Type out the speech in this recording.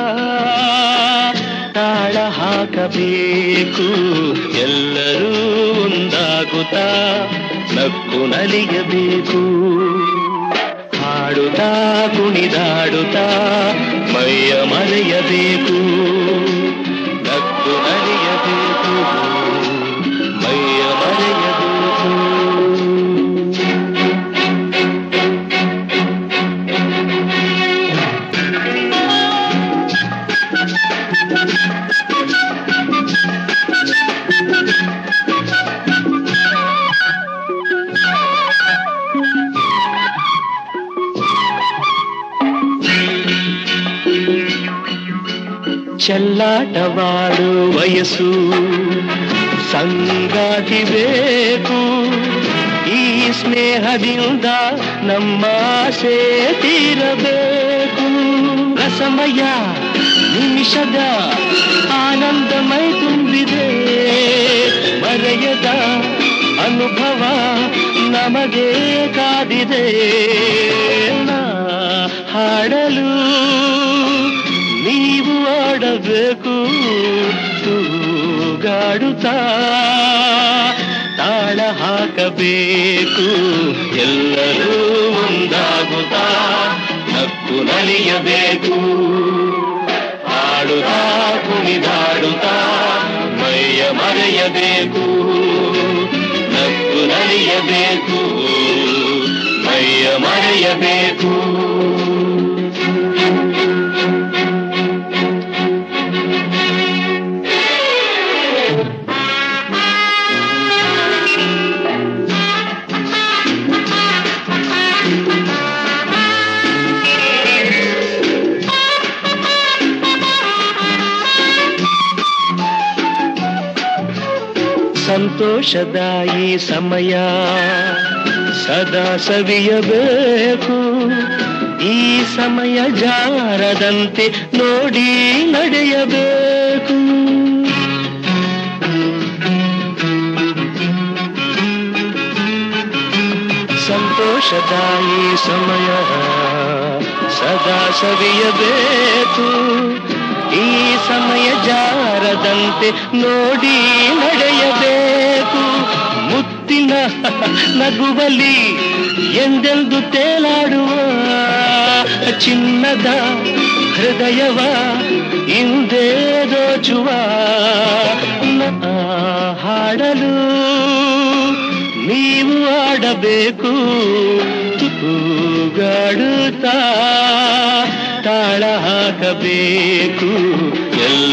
ತಾಳ ಹಾಕಬೇಕು ಎಲ್ಲರೂ ಒಂದಾಗುತ್ತಾ ನಕ್ಕು ನಲಿಯಬೇಕು ಹಾಡುತ್ತಾ ಕುಣಿದಾಡುತ್ತಾ ಮೈಯ ಮರೆಯಬೇಕು ನಕ್ಕು ನಲಿಯಬೇಕು ಮೈಯ ಮರೆಯಬೇಕು ಚೆಲ್ಲಾಟವಾಡು ವಯಸ್ಸು ಸಂಗಾತಿ ಬೇಕು ಈ ಸ್ನೇಹದಿಂದ ನಮ್ಮ ಆಸೆ ತೀರಬೇಕು ರಸಮಯ ನಿಮಿಷದ ಆನಂದಮೈ ತುಂಬಿದೆ ಮರೆಯದ ಅನುಭವ ನಮಗೆ ಕಾದಿದೆ ನಾ ಹಾಡಲು ನೀವು ಆಡಬೇಕು ತೂಗಾಡುತ್ತಾ ತಾಳ ಹಾಕಬೇಕು ಎಲ್ಲರೂ ಒಂದಾಗುತ್ತಾ ನಕ್ಕು ನಲಿಯಬೇಕು ಹಾಡುತ್ತಾ ಕುಣಿದಾಡುತ್ತಾ ಮೈಯ ಮರೆಯಬೇಕು ನಕ್ಕು ನಲಿಯಬೇಕು ಮೈಯ ಮರೆಯಬೇಕು ಸಂತೋಷದ ಈ ಸಮಯ ಸದಾ ಸವಿಯಬೇಕು ಈ ಸಮಯ ಜಾರದಂತೆ ನೋಡಿ ನಡೆಯಬೇಕು ಸಂತೋಷದ ಈ ಸಮಯ ಸದಾ ಸವಿಯಬೇಕು ಈ ಸಮಯ ಜಾರದಂತೆ ನೋಡಿ ನಡೆಯಬೇಕು ಮುತ್ತಿನ ನಗುವಲಿ ಎಂದೆಂದು ತೇಲಾಡುವ ಚಿನ್ನದ ಹೃದಯವ ಹಿಂದೆ ದೋಚುವ ನಾ ಹಾಡಲು ನೀವು ಆಡಬೇಕು ತೂಗಾಡುತ್ತಾ ತಾಳ ಹಾಕಬೇಕು ಎಲ್ಲ